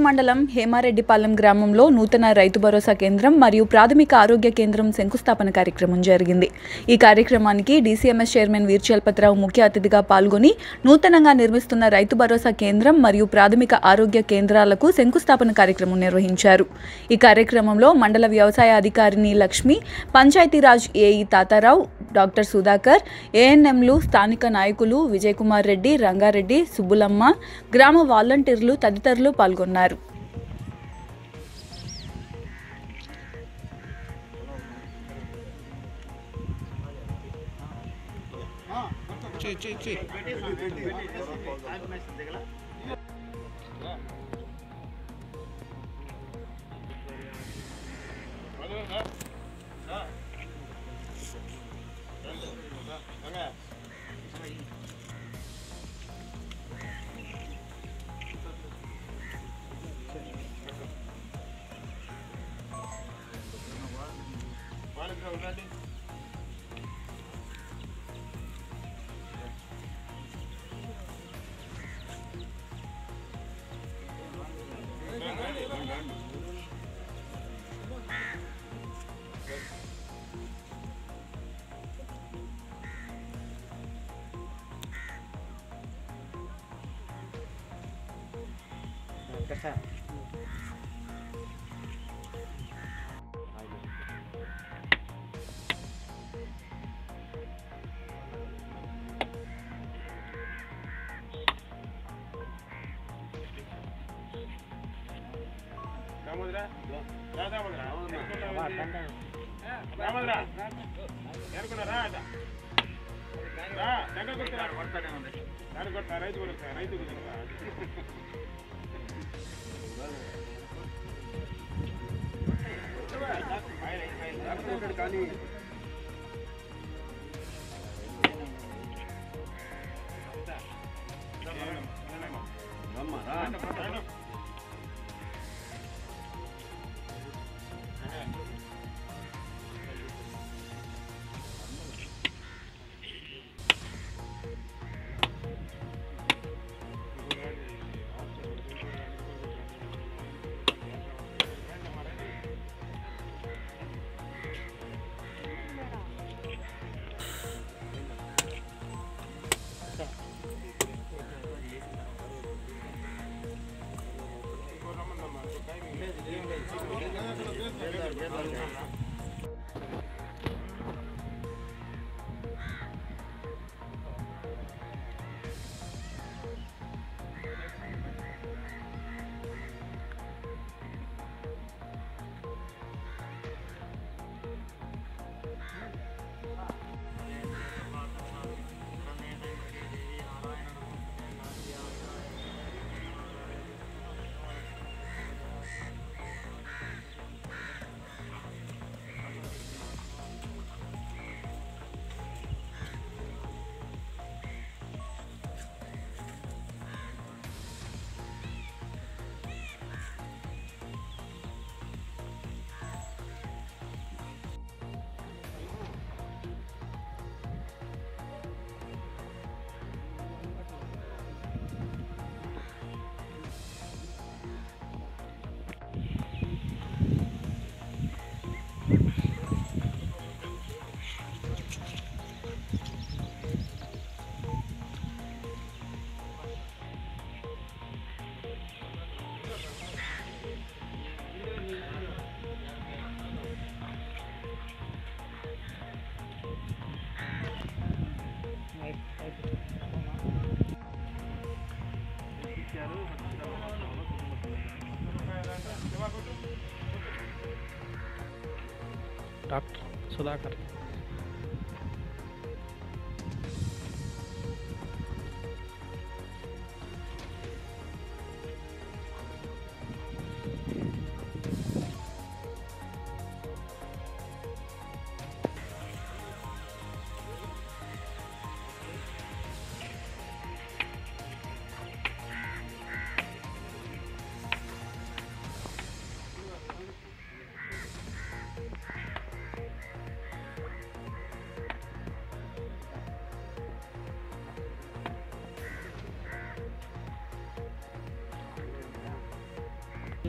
మండలం హేమారెడ్డిపాలెం గ్రామంలో నూతన రైతు భరోసా కేంద్రం మరియు ప్రాథమిక ఆరోగ్య కేంద్రం శంకుస్థాపన కార్యక్రమం జరిగింది ఈ కార్యక్రమానికి డీసీఎంఎస్ చైర్మన్ వీర్చల్పతిరావు ముఖ్య అతిథిగా పాల్గొని నూతనంగా నిర్మిస్తున్న రైతు భరోసా కేంద్రం మరియు ప్రాథమిక ఆరోగ్య కేంద్రాలకు శంకుస్థాపన కార్యక్రమం నిర్వహించారు ఈ కార్యక్రమంలో మండల వ్యవసాయ అధికారిని లక్ష్మి పంచాయతీరాజ్ ఏఈ తాతారావు డాక్టర్ సుధాకర్ ఏఎన్ఎంలు స్థానిక నాయకులు విజయకుమార్ రెడ్డి రంగారెడ్డి సుబ్బులమ్మ గ్రామ వాలంటీర్లు తదితరులు పాల్గొన్నారు చెయ్యి చెయ్యి చెయ్యి దామోదరా రా దామోదరా దామోదరా ఏరుకున్నారా రా దగ్గర కొట్టురా దాని కొట్టా రైతు కొడుతా రైతు కుదురుతా కానీ డాక్టర్ సుధాకర్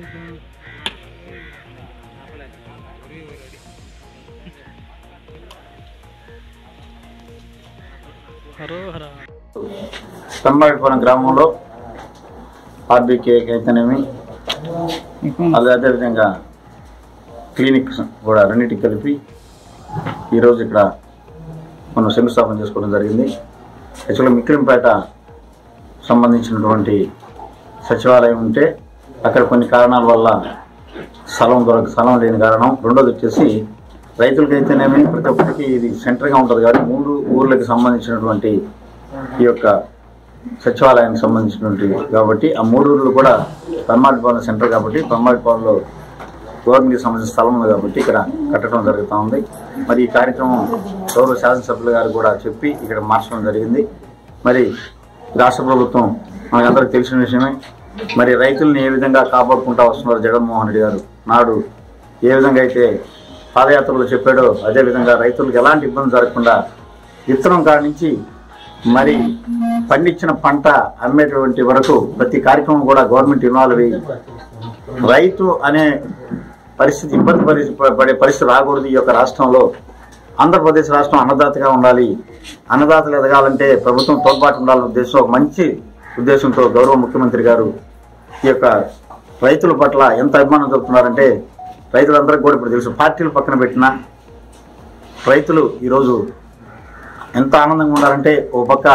హరోహర స్తంభాడిపురం గ్రామంలో ఆర్బీకే అయితేనేమి అది అదేవిధంగా క్లినిక్స్ కూడా రెండింటికి కలిపి ఈరోజు ఇక్కడ మనం శంకుస్థాపన చేసుకోవడం జరిగింది యాక్చువల్గా మిక్కిలింపేట సంబంధించినటువంటి సచివాలయం ఉంటే అక్కడ కొన్ని కారణాల వల్ల స్థలం దొరక స్థలం లేని కారణం రెండోది వచ్చేసి రైతులకైతేనేమి ప్రతి ఒక్కరికి ఇది సెంటర్గా ఉంటుంది కాబట్టి మూడు ఊర్లకు సంబంధించినటువంటి ఈ యొక్క సచివాలయానికి సంబంధించినటువంటి కాబట్టి ఆ మూడు ఊర్లు కూడా పమ్మాడిపాలెం సెంటర్ కాబట్టి పమ్మాడిపాలెంలో గవర్నమెంట్కి సంబంధించిన స్థలం ఉంది కాబట్టి ఇక్కడ కట్టడం జరుగుతూ ఉంది మరి ఈ కార్యక్రమం గౌరవ శాసనసభ్యులు గారు కూడా చెప్పి ఇక్కడ మార్చడం జరిగింది మరి రాష్ట్ర ప్రభుత్వం మనకందరికి తెలిసిన విషయమే మరి రైతుల్ని ఏ విధంగా కాపాడుకుంటా వస్తున్నారు జగన్మోహన్ రెడ్డి గారు నాడు ఏ విధంగా అయితే పాదయాత్రలో చెప్పాడో అదే విధంగా రైతులకు ఎలాంటి ఇబ్బంది జరగకుండా విత్తనం కాడి నుంచి మరి పండించిన పంట అమ్మేటువంటి వరకు ప్రతి కార్యక్రమం కూడా గవర్నమెంట్ ఇన్వాల్వ్ అయ్యి రైతు అనే పరిస్థితి ఇబ్బంది పరి పడే పరిస్థితి రాకూడదు ఈ యొక్క రాష్ట్రంలో ఆంధ్రప్రదేశ్ రాష్ట్రం అన్నదాతగా ఉండాలి అన్నదాతలు ఎదగాలంటే ప్రభుత్వం తోడ్పాటు ఉండాలనే ఉద్దేశం ఒక మంచి ఉద్దేశంతో గౌరవ ముఖ్యమంత్రి గారు ఈ యొక్క రైతుల పట్ల ఎంత అభిమానం చూపుతున్నారంటే రైతులందరికీ కూడా ఇప్పుడు తెలుసు పార్టీలు పక్కన పెట్టినా రైతులు ఈరోజు ఎంత ఆనందంగా ఉన్నారంటే ఓ పక్క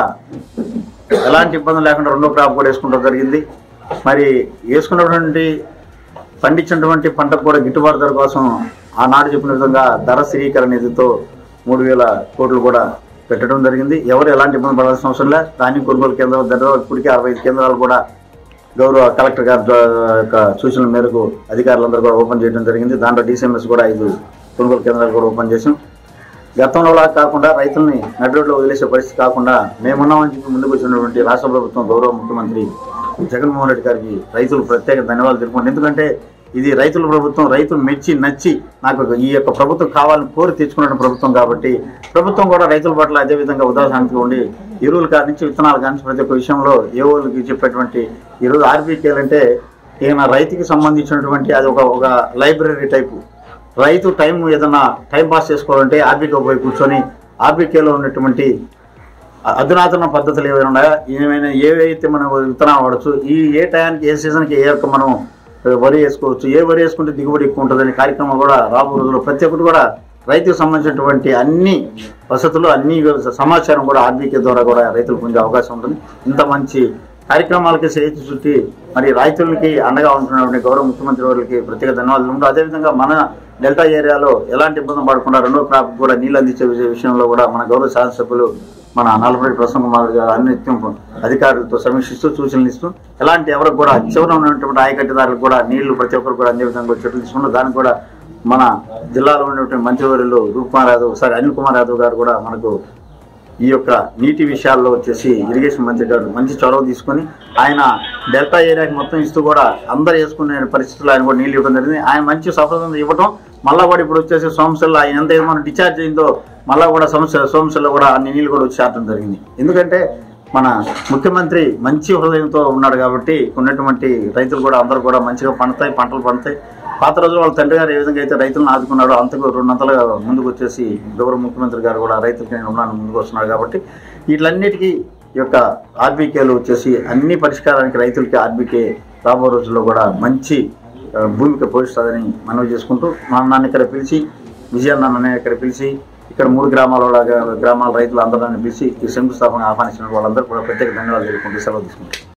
ఎలాంటి ఇబ్బంది లేకుండా రెండో క్రాప్ కూడా వేసుకోవడం జరిగింది మరి వేసుకున్నటువంటి పండించినటువంటి పంటకు కూడా గిట్టుబాటు ధర కోసం ఆనాడు చెప్పిన విధంగా ధర స్థిరీకరణ నిధితో మూడు వేల కోట్లు కూడా పెట్టడం జరిగింది ఎవరు ఎలాంటి ఇబ్బంది పడాల్సిన అవసరం లేదు ధాన్యం కొనుగోలు కేంద్రాలు దగ్గర ఇప్పటికే అరవై ఐదు కేంద్రాలు కూడా గౌరవ కలెక్టర్ గారి ద్వా- యొక్క సూచనల మేరకు అధికారులందరూ కూడా ఓపెన్ చేయడం జరిగింది దాంట్లో డిసిఎంఎస్ కూడా ఐదు కొనుగోలు కేంద్రాలు కూడా ఓపెన్ చేసాం గతంలో లాగా కాకుండా రైతుల్ని నడి రోడ్లో వదిలేసే పరిస్థితి కాకుండా మేమున్నామని చెప్పి ముందుకు వచ్చినటువంటి రాష్ట్ర ప్రభుత్వం గౌరవ ముఖ్యమంత్రి జగన్మోహన్ రెడ్డి గారికి రైతులు ప్రత్యేక ధన్యవాదాలు తెలుపుకుంటారు ఎందుకంటే ఇది రైతుల ప్రభుత్వం రైతులు మెచ్చి నచ్చి నాకు ఈ యొక్క ప్రభుత్వం కావాలని కోరి తెచ్చుకున్న ప్రభుత్వం కాబట్టి ప్రభుత్వం కూడా రైతుల పట్ల అదే విధంగా ఉదాహరణగా ఉండి ఎరువుల కాడి నుంచి విత్తనాల కాడి నుంచి ప్రతి ఒక్క విషయంలో ఏ ఊళ్ళకి చెప్పేటువంటి ఈరోజు ఆర్బీకేలు అంటే ఈయన రైతుకి సంబంధించినటువంటి అది ఒక ఒక లైబ్రరీ టైపు రైతు టైం ఏదన్నా టైం పాస్ చేసుకోవాలంటే ఆర్బీకే పోయి కూర్చొని ఆర్బీకేలో ఉన్నటువంటి అధునాతన పద్ధతులు ఏమైనా ఉన్నాయా ఏమైనా ఏవైతే మనం విత్తనాలు వాడచ్చు ఈ ఏ టయానికి ఏ సీజన్కి ఏ యొక్క మనం వరి వేసుకోవచ్చు ఏ వరి వేసుకుంటే దిగుబడి ఎక్కువ ఉంటుందనే కార్యక్రమం కూడా రాబో రోజుల్లో ప్రతి ఒక్కటి కూడా రైతుకు సంబంధించినటువంటి అన్ని వసతులు అన్ని సమాచారం కూడా ఆర్బీకే ద్వారా కూడా రైతులు పొందే అవకాశం ఉంటుంది ఇంత మంచి కార్యక్రమాలకి చేతి చుట్టి మరి రైతులకి అండగా ఉంటున్నటువంటి గౌరవ ముఖ్యమంత్రి వారికి ప్రత్యేక ధన్యవాదాలు ఉంటూ అదేవిధంగా మన డెల్టా ఏరియాలో ఎలాంటి ఇబ్బంది పడకుండా రెండో క్రాప్ కూడా నీళ్ళు అందించే విషయ- విషయంలో కూడా మన గౌరవ శాసనసభ్యులు మన నలభై ప్రసన్న కుమార్ గారు అన్నిత్యం అధికారులతో సమీక్షిస్తూ సూచనలు ఇస్తూ ఎలాంటి ఎవరికి కూడా చివర ఉన్నటువంటి ఆయకట్టుదారులకు కూడా నీళ్లు ప్రతి ఒక్కరు కూడా అందే విధంగా చర్యలు తీసుకుంటూ దానికి కూడా మన జిల్లాలో ఉన్నటువంటి మంత్రివర్యులు రూప్కుమార్ యాదవ్ సారీ అనిల్ కుమార్ యాదవ్ గారు కూడా మనకు ఈ యొక్క నీటి విషయాల్లో వచ్చేసి ఇరిగేషన్ మంత్రి గారు మంచి చొరవ తీసుకొని ఆయన డెల్టా ఏరియాకి మొత్తం ఇస్తూ కూడా అందరు వేసుకునే పరిస్థితుల్లో ఆయన కూడా నీళ్ళు ఇవ్వడం జరిగింది ఆయన మంచి సఫలత ఇవ్వడం మళ్ళా కూడా ఇప్పుడు వచ్చేసి సోమశల్లో ఆయన ఎంత ఏమైనా డిశ్చార్జ్ అయిందో మళ్ళా కూడా సమస్య సోమశల్లో కూడా అన్ని నీళ్ళు కూడా వచ్చి ఆడటం జరిగింది ఎందుకంటే మన ముఖ్యమంత్రి మంచి హృదయంతో ఉన్నాడు కాబట్టి ఉన్నటువంటి రైతులు కూడా అందరూ కూడా మంచిగా పండుతాయి పంటలు పండుతాయి పాత రోజులు వాళ్ళ తండ్రి గారు ఏ విధంగా అయితే రైతులను ఆదుకున్నాడో అంతకు రెండంతలుగా ముందుకు వచ్చేసి గౌరవ ముఖ్యమంత్రి గారు కూడా రైతులకి నేను ఉన్నాను ముందుకు వస్తున్నాడు కాబట్టి వీటిలన్నిటికీ ఈ యొక్క ఆర్బీకేలు వచ్చేసి అన్ని పరిష్కారానికి రైతులకి ఆర్బీకే రాబో రోజుల్లో కూడా మంచి ఆ, భూమిక పోషిస్తుందని మనవి చేసుకుంటూ మా నాన్న ఇక్కడ పిలిచి విజయాన్న నన్ను ఇక్కడ పిలిచి ఇక్కడ మూడు గ్రామాల వాళ్ళ- గ్రామాల రైతులు అందరిని పిలిచి ఈ శంకుస్థాపన ఆహ్వానించిన వాళ్ళందరూ కూడా ప్రత్యేక ధన్యవాదాలు తెలుపుకుంటూ సెలవు తీసుకుంటాం